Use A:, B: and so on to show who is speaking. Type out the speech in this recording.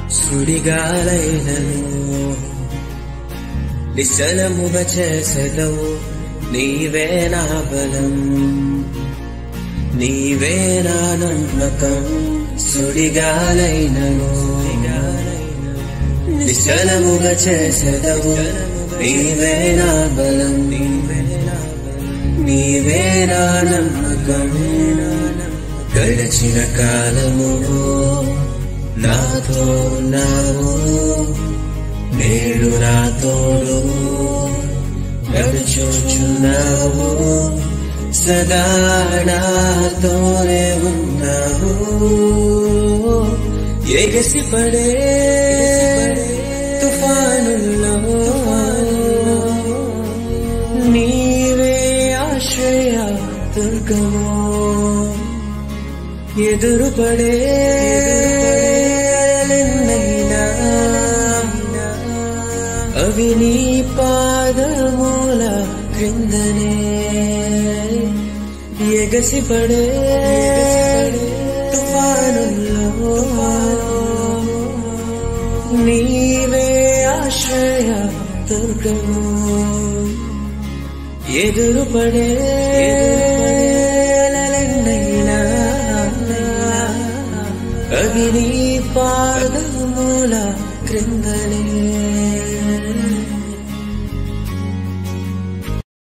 A: సుడిగాలైనను నిశ్చలముగా చేసెదవు నీవే నా బలం నీవే నా నమ్మకం సుడిగాలైనను నిశ్చలముగా చేసెదవు నీవే నా బలం నీవే నా నమ్మకం గడచిన కాలము నాతో ఉన్నావు నేడు నా తోడు నడుచుచున్నావు సదా నాతోనే ఉన్నావు ఎగసి పడే తుఫానుల్లో నీవే ఆశ్రయ దుర్గము ఎదురు పడే అలలెన్నైనా అవి నీ పాదమూల క్రిందనే ఎగసి పడే తుఫానుల్లో నీవే ఆశ్రయ దుర్గము ఎదురు పడే అలలెన్నైనా అవి నీ పాదమూల క్రిందనే